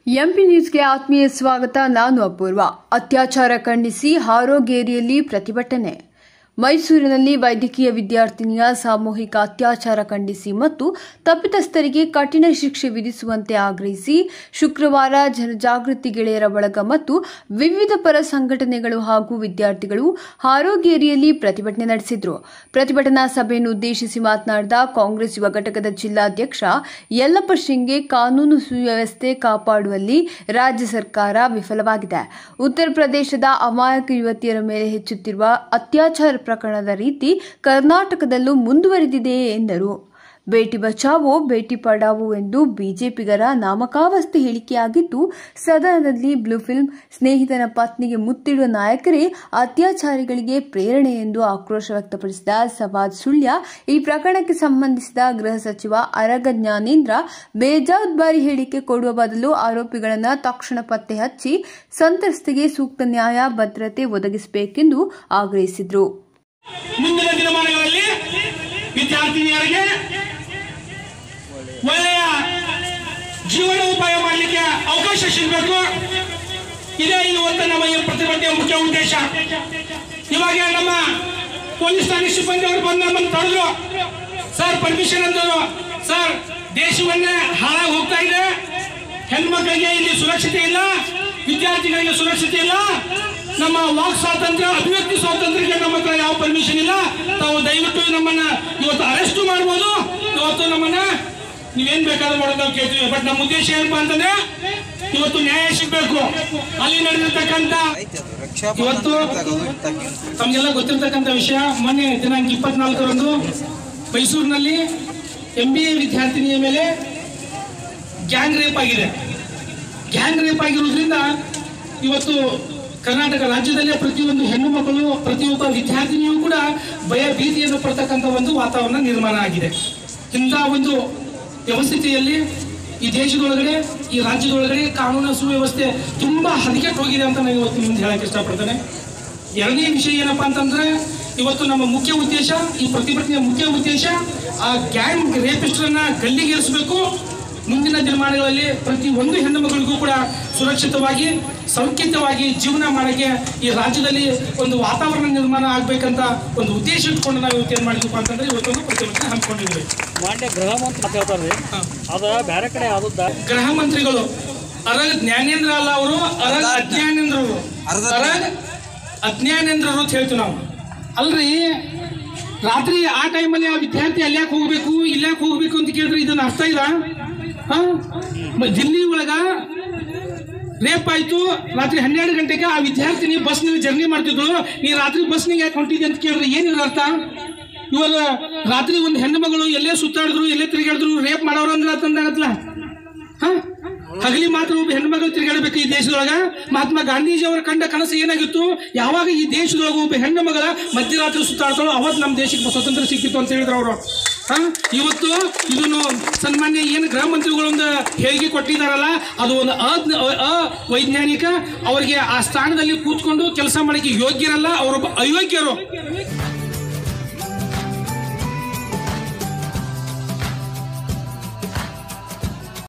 MP ನ್ಯೂಸ್ಗೆ ಆತ್ಮೀಯ ಸ್ವಾಗತ ನಾನು ಅಪೂರ್ವ ಅತ್ಯಾಚಾರ ಖಂಡಿಸಿ ಹಾರೋಗೇರಿಯಲ್ಲಿ ಪ್ರತಿಭಟನೆ ಮೈಸೂರಿನಲ್ಲಿ ವೈದ್ಯಕೀಯ ವಿದ್ಯಾರ್ಥಿನಿಯ ಸಾಮೂಹಿಕ ಅತ್ಯಾಚಾರ ಖಂಡಿಸಿ ಮತ್ತು ತಪ್ಪಿತಸ್ಥರಿಗೆ ಕಠಿಣ ಶಿಕ್ಷೆ ವಿಧಿಸುವಂತೆ ಆಗ್ರಹಿಸಿ ಶುಕ್ರವಾರ ಜನಜಾಗೃತಿ ಗೆಳೆಯರ ಬಳಗ ಮತ್ತು ವಿವಿಧ ಪರ ಸಂಘಟನೆಗಳು ಹಾಗೂ ವಿದ್ಯಾರ್ಥಿಗಳು ಹಾರೋಗೇರಿಯಲ್ಲಿ ಪ್ರತಿಭಟನೆ ನಡೆಸಿದರು ಪ್ರತಿಭಟನಾ ಸಭೆಯನ್ನು ಉದ್ದೇಶಿಸಿ ಮಾತನಾಡಿದ ಕಾಂಗ್ರೆಸ್ ಯುವ ಘಟಕದ ಜಿಲ್ಲಾಧ್ಯಕ್ಷ ಯಲ್ಲಪ್ಪ ಶಿಂಗೆ ಕಾನೂನು ಸುವ್ಯವಸ್ಥೆ ಕಾಪಾಡುವಲ್ಲಿ ರಾಜ್ಯ ಸರ್ಕಾರ ವಿಫಲವಾಗಿದೆ ಉತ್ತರ ಪ್ರದೇಶದ ಅಮಾಯಕ ಯುವತಿಯರ ಮೇಲೆ ಹೆಚ್ಚುತ್ತಿರುವ ಅತ್ಯಾಚಾರ ಪ್ರಕರಣದ ರೀತಿ ಕರ್ನಾಟಕದಲ್ಲೂ ಮುಂದುವರೆದಿದೆಯೇ ಎಂದರು ಬೇಟಿ ಬಚಾವೋ ಬೇಟಿ ಪಡಾವೋ ಎಂದು ಬಿಜೆಪಿಗರ ನಾಮಕಾವಸ್ಥೆ ಹೇಳಿಕೆಯಾಗಿದ್ದು ಸದನದಲ್ಲಿ ಬ್ಲೂ ಫಿಲ್ಮ್ ಸ್ನೇಹಿತನ ಪತ್ನಿಗೆ ಮುತ್ತಿಡುವ ನಾಯಕರೇ ಅತ್ಯಾಚಾರಿಗಳಿಗೆ ಪ್ರೇರಣೆ ಎಂದು ಆಕ್ರೋಶ ವ್ಯಕ್ತಪಡಿಸಿದ ಸವಾದ್ ಸುಳ್ಯ ಈ ಪ್ರಕರಣಕ್ಕೆ ಸಂಬಂಧಿಸಿದ ಗೃಹ ಸಚಿವ ಅರಗ ಜ್ಞಾನೇಂದ್ರ ಬೇಜವಾಬ್ದಾರಿ ಹೇಳಿಕೆ ಕೊಡುವ ಬದಲು ಆರೋಪಿಗಳನ್ನು ತಕ್ಷಣ ಪತ್ತೆ ಹಚ್ಚಿ ಸಂತ್ರಸ್ತೆಗೆ ಸೂಕ್ತ ನ್ಯಾಯ ಭದ್ರತೆ ಒದಗಿಸಬೇಕೆಂದು ಆಗ್ರಹಿಸಿದರು ಮುಂದಿನ ದಿನಮಾನಗಳಲ್ಲಿ ವಿದ್ಯಾರ್ಥಿನಿಯರಿಗೆ ಒಳ್ಳೆಯ ಜೀವನೋಪಾಯ ಮಾಡಲಿಕ್ಕೆ ಅವಕಾಶ ಸಿಗಬೇಕು ಇದೇ ಇವತ್ತು ನಮ್ಮ ಈ ಪ್ರತಿಭಟನೆಯ ಮುಖ್ಯ ಉದ್ದೇಶ ಇವಾಗ ನಮ್ಮ ಪೊಲೀಸ್ ಠಾಣೆ ಸಿಬ್ಬಂದಿ ಅವರು ಬಂದು ನಮ್ಮನ್ನು ತಡೆದ್ರು ಸರ್ ಪರ್ಮಿಷನ್ ಅಂದರು ಸರ್ ದೇಶವನ್ನೇ ಹಾಳಾಗಿ ಹೋಗ್ತಾ ಇದೆ ಹೆಣ್ಮಕ್ಳಿಗೆ ಇಲ್ಲಿ ಸುರಕ್ಷತೆ ಇಲ್ಲ ವಿದ್ಯಾರ್ಥಿಗಳಿಗೆ ಸುರಕ್ಷತೆ ಇಲ್ಲ ನಮ್ಮ ವಾಕ್ ಸ್ವಾತಂತ್ರ್ಯ ಅಭಿವ್ಯಕ್ತಿ ಸ್ವಾತಂತ್ರ್ಯಕ್ಕೆ ನಮ್ಮ ಹತ್ರ ಯಾವ ಪರ್ಮಿಷನ್ ಇಲ್ಲ ತಾವು ದಯವಿಟ್ಟು ನಮ್ಮನ್ನ ಇವತ್ತು ಅರೆಸ್ಟ್ ಮಾಡ್ಬೋದು ಇವತ್ತು ನಮ್ಮನ್ನ ನೀವೇನ್ ಬೇಕಾದ್ರೂ ಮಾಡೋದು ನಾವು ಕೇಳ್ತೀವಿ ಬಟ್ ನಮ್ಮ ಉದ್ದೇಶ ಏನಪ್ಪಾ ಅಂತಂದ್ರೆ ಇವತ್ತು ನ್ಯಾಯ ಸಿಗ್ಬೇಕು ಅಲ್ಲಿ ನಡೆದಿರ್ತಕ್ಕಂಥ ಇವತ್ತು ತಮಗೆಲ್ಲ ಗೊತ್ತಿರ್ತಕ್ಕಂಥ ವಿಷಯ ಮೊನ್ನೆ ದಿನಾಂಕ ಇಪ್ಪತ್ನಾಲ್ಕರಂದು ಮೈಸೂರಿನಲ್ಲಿ ಎಂ ಬಿ ಎ ವಿದ್ಯಾರ್ಥಿನಿಯ ಮೇಲೆ ಗ್ಯಾಂಗ್ ರೇಪ್ ಆಗಿದೆ ಗ್ಯಾಂಗ್ ರೇಪ್ ಆಗಿರೋದ್ರಿಂದ ಇವತ್ತು ಕರ್ನಾಟಕ ರಾಜ್ಯದಲ್ಲೇ ಪ್ರತಿಯೊಂದು ಹೆಣ್ಣು ಮಕ್ಕಳು ಪ್ರತಿಯೊಬ್ಬ ವಿದ್ಯಾರ್ಥಿನಿಯೂ ಕೂಡ ಭಯ ಭೀತಿಯನ್ನು ಪಡ್ತಕ್ಕಂಥ ಒಂದು ವಾತಾವರಣ ನಿರ್ಮಾಣ ಆಗಿದೆ ಇಂಥ ಒಂದು ವ್ಯವಸ್ಥಿತಿಯಲ್ಲಿ ಈ ದೇಶದೊಳಗಡೆ ಈ ರಾಜ್ಯದೊಳಗಡೆ ಕಾನೂನು ಸುವ್ಯವಸ್ಥೆ ತುಂಬಾ ಹದಗೆಟ್ಟು ಹೋಗಿದೆ ಅಂತ ನಾನು ಇವತ್ತು ಮುಂದೆ ಹೇಳಕ್ಕೆ ಇಷ್ಟಪಡ್ತೇನೆ ಎರಡನೇ ವಿಷಯ ಏನಪ್ಪಾ ಅಂತಂದ್ರೆ ಇವತ್ತು ನಮ್ಮ ಮುಖ್ಯ ಉದ್ದೇಶ ಈ ಪ್ರತಿಭಟನೆಯ ಮುಖ್ಯ ಉದ್ದೇಶ ಆ ಗ್ಯಾಂಗ್ ರೇಪಿಸ್ಟರನ್ನ ಗಲ್ಲಿಗೇರಿಸಬೇಕು ಮುಂದಿನ ದಿನಮಾನಗಳಲ್ಲಿ ಪ್ರತಿ ಒಂದು ಹೆಣ್ಣು ಮಗಳಿಗೂ ಕೂಡ ಸುರಕ್ಷಿತವಾಗಿ ಸೌಖ್ಯತವಾಗಿ ಜೀವನ ಮಾಡಕ್ಕೆ ಈ ರಾಜ್ಯದಲ್ಲಿ ಒಂದು ವಾತಾವರಣ ನಿರ್ಮಾಣ ಆಗ್ಬೇಕಂತ ಒಂದು ಉದ್ದೇಶ ಇಟ್ಕೊಂಡು ನಾವು ಇವತ್ತು ಏನ್ ಮಾಡಿದ್ವಿ ಅಂತಂದ್ರೆ ಇವತ್ತೊಂದು ಪ್ರತಿಭಟನೆ ಹಮ್ಮಿಕೊಂಡಿದ್ವಿ ಮಾನ್ಯ ಗೃಹ ಮಂತ್ರಿ ಅಂತ ಹೇಳ್ತಾರ್ರಿ ಅದ ಬೇರೆ ಕಡೆ ಆದದ್ದ ಗೃಹ ಮಂತ್ರಿಗಳು ಅರಗ್ ಜ್ಞಾನೇಂದ್ರ ಅಲ್ಲ ಅವರು ಅರಗ್ ಅಜ್ಞಾನೇಂದ್ರ ಅವರು ಅರಗ್ ಅಜ್ಞಾನೇಂದ್ರರು ಅಂತ ಹೇಳ್ತೀವಿ ನಾವು ಅಲ್ರಿ ರಾತ್ರಿ ಆ ಟೈಮಲ್ಲಿ ಆ ವಿದ್ಯಾರ್ಥಿ ಅಲ್ಯಾಕೆ ಹೋಗ್ಬೇಕು ಇಲ್ಯಾಕೆ ಹೋಗ್ಬೇಕು ಅಂತ ಕೇಳಿದ್ರೆ ಇದನ್ನ ಅರ್ಥ ಇಲ್ಲ ಹಾ? ಮ- ದಿಲ್ಲಿ ಒಳಗ ರೇಪ್ ಆಯ್ತು ರಾತ್ರಿ ಹನ್ನೆರಡು ಗಂಟೆಗೆ ಆ ವಿದ್ಯಾರ್ಥಿನಿ ಬಸ್ನಲ್ಲಿ ಜರ್ನಿ ಮಾಡ್ತಿದ್ರು ನೀ ರಾತ್ರಿ ಬಸ್ನಿಗೆ ಯಾಕೆ ಹೊಂಟಿದ್ದೆ ಅಂತ ಕೇಳಿದ್ರೆ ಏನಿಲ್ಲ ಅರ್ಥ ಇವಾಗ ರಾತ್ರಿ ಒಂದು ಹೆಣ್ಣು ಮಗಳು ಎಲ್ಲೇ ಸುತ್ತಾಡಿದ್ರು ಎಲ್ಲೇ ತಿರುಗಾಡಿದ್ರು ರೇಪ್ ಮಾಡೋರು ಅಂದ್ರೆ ಅಂತಂದಾಗತ್ತಲ್ಲ ಹಾ ಹಗಲಿ ಮಾತ್ರ ಒಬ್ಬ ಹೆಣ್ಮಗಳು ತಿರುಗಾಡಬೇಕು ಈ ದೇಶದೊಳಗ ಮಹಾತ್ಮ ಗಾಂಧೀಜಿ ಅವರ ಕಂಡ ಕನಸು ಏನಾಗಿತ್ತು ಯಾವಾಗ ಈ ದೇಶದೊಳಗ ಒಬ್ಬ ಹೆಣ್ಣು ಮಗಳ ಮಧ್ಯರಾತ್ರಿ ಸುತ್ತಾಡ್ತಾಳೋ ಅವತ್ತು ನಮ್ಮ ದೇಶಕ್ಕೆ ಸ್ವಾತಂತ್ರ್ಯ ಸಿಕ್ಕಿತ್ತು ಅಂತ ಹೇಳಿದ್ರು ಅವರು ಹಾ ಇವತ್ತು ಇದನ್ನು ಸನ್ಮಾನ್ಯ ಏನು ಗೃಹ ಮಂತ್ರಿಗಳು ಒಂದು ಹೇಳಿಕೆ ಕೊಟ್ಟಿದ್ದಾರಲ್ಲ ಅದು ಒಂದು ಅಜ್ಞ- ಅ- ಅವೈಜ್ಞಾನಿಕ ಅವರಿಗೆ ಆ ಸ್ಥಾನದಲ್ಲಿ ಕೂತ್ಕೊಂಡು ಕೆಲಸ ಮಾಡಕ್ಕೆ ಯೋಗ್ಯರಲ್ಲ ಅವರೊಬ್ಬ ಅಯೋಗ್ಯರು